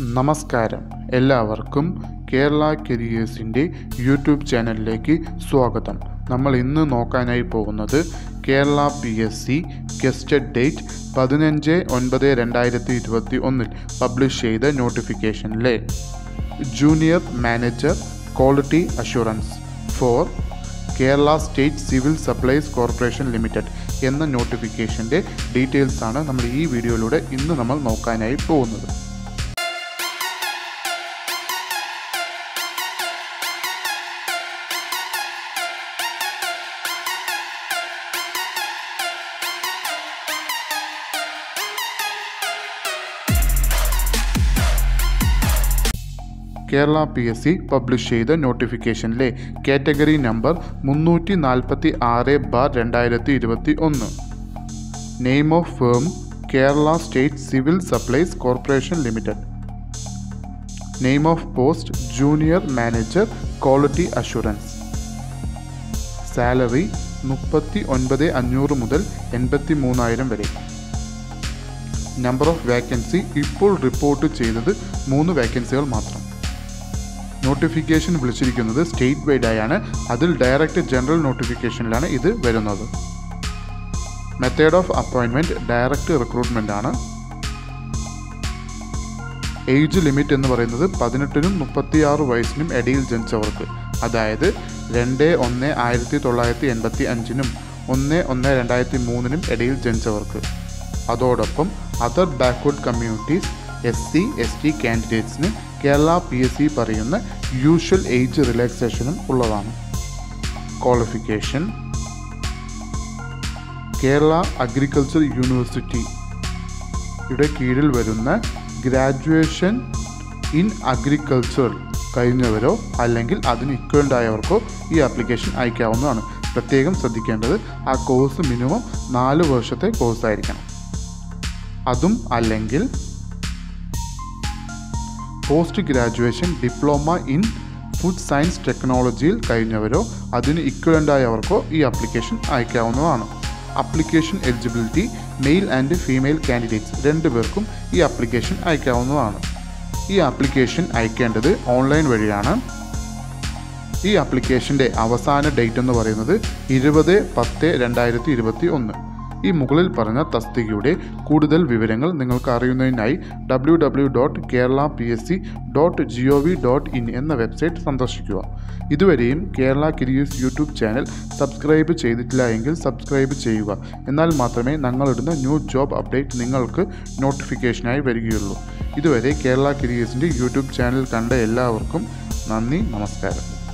നമസ്കാരം എല്ലാവർക്കും കേരള കരിയേഴ്സിൻ്റെ യൂട്യൂബ് ചാനലിലേക്ക് സ്വാഗതം നമ്മൾ ഇന്ന് നോക്കാനായി പോകുന്നത് Kerala P S C gazetted date പതിനഞ്ച് ഒൻപത് രണ്ടായിരത്തി ഇരുപത്തി ഒന്നിൽ പബ്ലിഷ് ചെയ്ത നോട്ടിഫിക്കേഷനിലെ junior manager quality assurance for Kerala State Civil Supplies Corporation Limited എന്ന നോട്ടിഫിക്കേഷൻ്റെ ഡീറ്റെയിൽസ് ആണ് നമ്മൾ ഈ വീഡിയോയിലൂടെ ഇന്ന് നമ്മൾ നോക്കാനായി പോകുന്നത് Kerala P S C publish ചെയ്ത നോട്ടിഫിക്കേഷനിലെ കാറ്റഗറി നമ്പർ മുന്നൂറ്റി നാൽപ്പത്തി ആറ് ബാർ രണ്ടായിരത്തി ഇരുപത്തി ഒന്ന് name of firm Kerala State Civil Supplies Corporation Limited name of post junior manager quality assurance salary മുപ്പത്തി ഒൻപത് അഞ്ഞൂറ് മുതൽ എൺപത്തി മൂന്നായിരം വരെ നമ്പർ ഓഫ് വേക്കൻസി ഇപ്പോൾ റിപ്പോർട്ട് ചെയ്തത് മൂന്ന് വേക്കൻസികൾ മാത്രം നോട്ടിഫിക്കേഷൻ വിളിച്ചിരിക്കുന്നത് സ്റ്റേറ്റ് വൈഡ് ആയാണ് അതിൽ ഡയറക്റ്റ് ജനറൽ നോട്ടിഫിക്കേഷനിലാണ് ഇത് വരുന്നത് method of appointment direct recruitment ആണ് ഏജ് ലിമിറ്റ് എന്ന് പറയുന്നത് പതിനെട്ടിനും മുപ്പത്തിയാറ് വയസ്സിനും ഇടയിൽ ജനിച്ചവർക്ക് അതായത് രണ്ട് ഒന്ന് ആയിരത്തി തൊള്ളായിരത്തി എൺപത്തി അഞ്ചിനും ഒന്ന് ഒന്ന് രണ്ടായിരത്തി മൂന്നിനും ഇടയിൽ ജനിച്ചവർക്ക് അതോടൊപ്പം other backward communities S C S T കാൻഡിഡേറ്റ്സിന് കേരള പി എസ് സി പറയുന്ന യൂഷ്വൽ ഏജ് റിലാക്സേഷനും ഉള്ളതാണ് ക്വാളിഫിക്കേഷൻ കേരള അഗ്രികൾച്ചർ യൂണിവേഴ്സിറ്റി യുടെ കീഴിൽ വരുന്ന ഗ്രാജുവേഷൻ ഇൻ അഗ്രികൾച്ചർ കഴിഞ്ഞവരോ അല്ലെങ്കിൽ അതിന് ഇക്വലൻ്റ് ആയവർക്കോ ഈ ആപ്ലിക്കേഷൻ അയക്കാവുന്നതാണ് പ്രത്യേകം ശ്രദ്ധിക്കേണ്ടത് ആ കോഴ്സ് മിനിമം നാല് വർഷത്തെ കോഴ്സ് ആയിരിക്കണം അതും അല്ലെങ്കിൽ post graduation diploma in food science ടെക്നോളജിയിൽ കഴിഞ്ഞവരോ അതിന് ഇക്വലൻ്റ് ആയവർക്കോ ഈ ആപ്ലിക്കേഷൻ അയക്കാവുന്നതാണ് application eligibility male and female candidates രണ്ടു പേർക്കും ഈ ആപ്ലിക്കേഷൻ അയക്കാവുന്നതാണ് ഈ ആപ്ലിക്കേഷൻ അയക്കേണ്ടത് ഓൺലൈൻ വഴിയാണ് ഈ ആപ്ലിക്കേഷൻ്റെ അവസാന ഡേറ്റ് എന്ന് പറയുന്നത് ഇരുപത് പത്ത് രണ്ടായിരത്തി ഇരുപത്തി ഒന്ന് ഈ മുകളിൽ പറഞ്ഞ തസ്തികയുടെ കൂടുതൽ വിവരങ്ങൾ നിങ്ങൾക്ക് അറിയുന്നതിനായി W W dot Kerala P S C dot G O V dot in എന്ന വെബ്സൈറ്റ് സന്ദർശിക്കുക ഇതുവരെയും കേരള കിരിയസ് യൂട്യൂബ് ചാനൽ സബ്സ്ക്രൈബ് ചെയ്തിട്ടില്ല എങ്കിൽ സബ്സ്ക്രൈബ് ചെയ്യുക എന്നാൽ മാത്രമേ ഞങ്ങളിടുന്ന ന്യൂ ജോബ് അപ്ഡേറ്റ് നിങ്ങൾക്ക് നോട്ടിഫിക്കേഷനായി വരികയുള്ളൂ ഇതുവരെ കേരള കിരിയസിൻ്റെ യൂട്യൂബ് ചാനൽ കണ്ട എല്ലാവർക്കും നന്ദി നമസ്കാരം